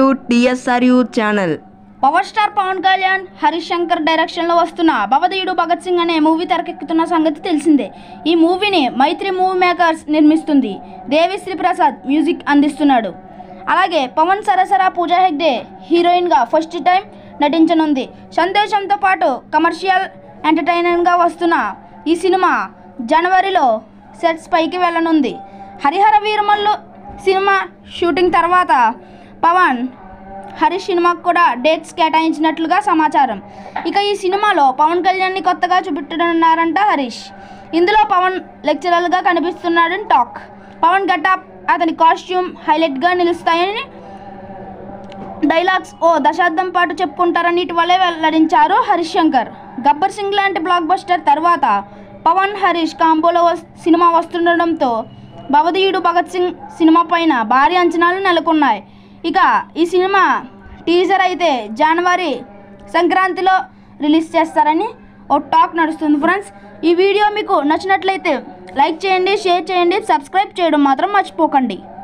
టిఎస్ఆర్యు channel power star Pawan Kalyan Harish Shankar డైరెక్షన్లో వస్తున్న భవదీయుడు భగత్ సింగ్ అనే మూవీ తెరకెక్కుతున్న సంగతి తెలిసిందే ఈ మూవీని మైత్రి మూవీ మేకర్స్ నిర్మిస్తుంది దేవిశ్రీ ప్రసాద్ మ్యూజిక్ అందిస్తున్నాడు అలాగే పవన్ సరసరా పూజా హెగ్డే హీరోయిన్గా ఫస్ట్ టైం నటించనుంది సంతోషంతో పాటు కమర్షియల్ ఎంటర్టైనర్గా వస్తున్న ఈ సినిమా జనవరిలో సెట్స్ పైకి వెళ్ళనుంది హరిహర వీరమల్లు సినిమా షూటింగ్ తర్వాత పవన్ హరీష్ సినిమాకు కూడా డేట్స్ కేటాయించినట్లుగా సమాచారం ఇక ఈ సినిమాలో పవన్ కళ్యాణ్ని కొత్తగా చూపెట్టనున్నారంట హరీష్ ఇందులో పవన్ లెక్చరర్గా కనిపిస్తున్నాడని టాక్ పవన్ గెటప్ అతని కాస్ట్యూమ్ హైలైట్గా నిలుస్తాయని డైలాగ్స్ ఓ దశాబ్దం పాటు చెప్పుకుంటారని ఇటీవలే వెల్లడించారు హరీష్ శంకర్ గబ్బర్ సింగ్ లాంటి బ్లాక్ బస్టర్ తర్వాత పవన్ హరీష్ కాంబోలో వస్- సినిమా వస్తుండడంతో భవదీయుడు భగత్ సింగ్ సినిమా పైన భారీ అంచనాలు నెలకొన్నాయి ఇక ఈ సినిమా టీజర్ అయితే జనవరి సంక్రాంతిలో రిలీజ్ చేస్తారని ఓ టాక్ నడుస్తుంది ఫ్రెండ్స్ ఈ వీడియో మీకు నచ్చినట్లయితే లైక్ చేయండి షేర్ చేయండి సబ్స్క్రైబ్ చేయడం మాత్రం మర్చిపోకండి